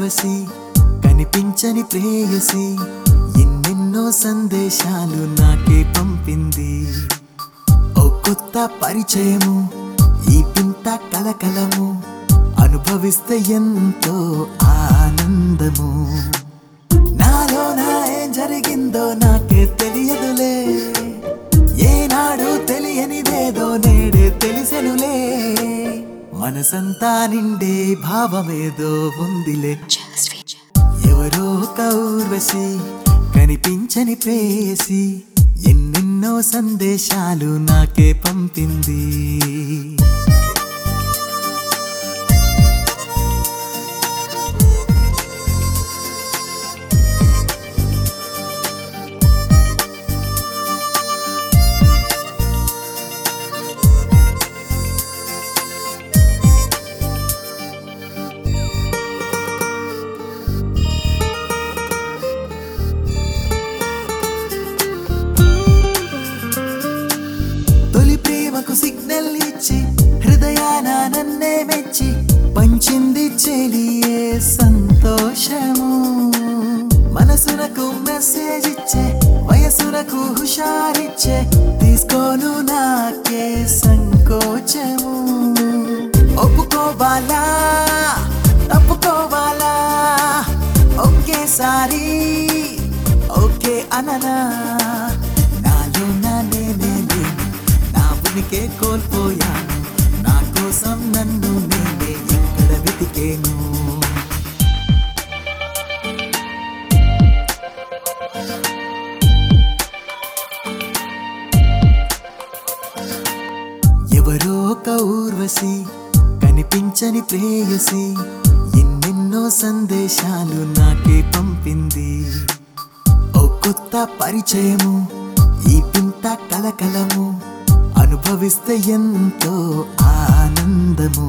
ఊర్వశి కనిపించని ప్రేయసి ఎన్నెన్నో సందేశాలు నాకే పంపింది ఓ కొత్త పరిచయము ఈ వింత కలకలము అనుభవిస్తే ఎంతో ఆనందము నాలో నా ఏం జరిగిందో నాకే తెలియదులే ఏనాడు తెలియనిదేదో నేడే తెలిసెనులే మనసంతా నిండే భావమేదో ఉందిలే ఎవరో ఒక ఊర్వశి కనిపించని ప్రేయసి ఎన్నెన్నో సందేశాలు నాకే పంపింది తొలి ప్రేమకు సిగ్నల్ ఇచ్చి హృదయాన నన్నే మెచ్చి పంచింది చెలియే సంతోషము మనసునకు మెసేజ్ ఇచ్చే వయసునకు హుషారిచ్చే తీసుకోను నాకే సంకోచము ఒప్పుకోవాలా తప్పుకోవాలా ఒకేసారి ఓకే అననా నాలో నా నేనే లేను నా ఉనికే కోల్పోయాను నా కోసం నన్ను నేనే ఎక్కడ వెతికేను ఎవరో ఒక ఊర్వశి కనిపించని ప్రేయసి ఎన్నెన్నో సందేశాలు నాకే పంపింది ఓ కొత్త పరిచయము ఈ వింత కలకలము అనుభవిస్తే ఎంతో ఆనందము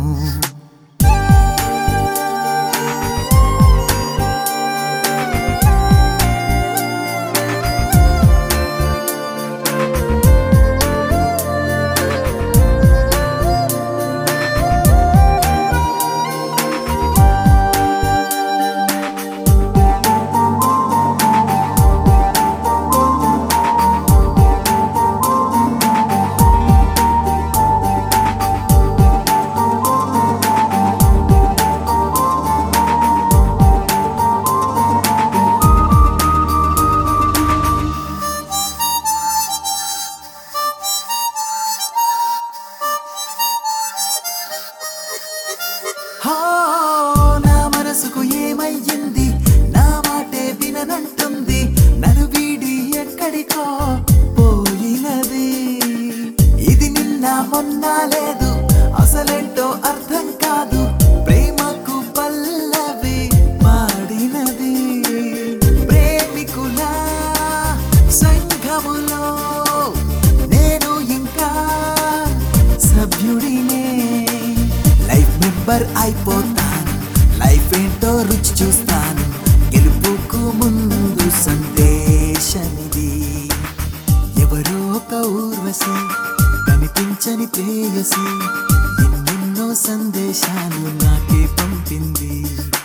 హో, నా మనసుకు ఏమయ్యింది నా మాటే విననంటుంది నన్ను వీడి ఎక్కడికో పోయినది ఇది నిన్న మొన్న లేదు అసలేంటో అర్థం కాదు ప్రేమకు పల్లవి పాడినది ప్రేమికుల సంఘములో నేను ఇంకా సభ్యుడినే లైఫ్ మెంబర్ అయిపోతాను లైఫ్ ఏంటో రుచి చూస్తాను గెలుపుకు ముందు సందేశమిది ఎవరో ఒక ఊర్వశి కనిపించని ప్రేయసి ఎన్నెన్నో సందేశాలు నాకే పంపింది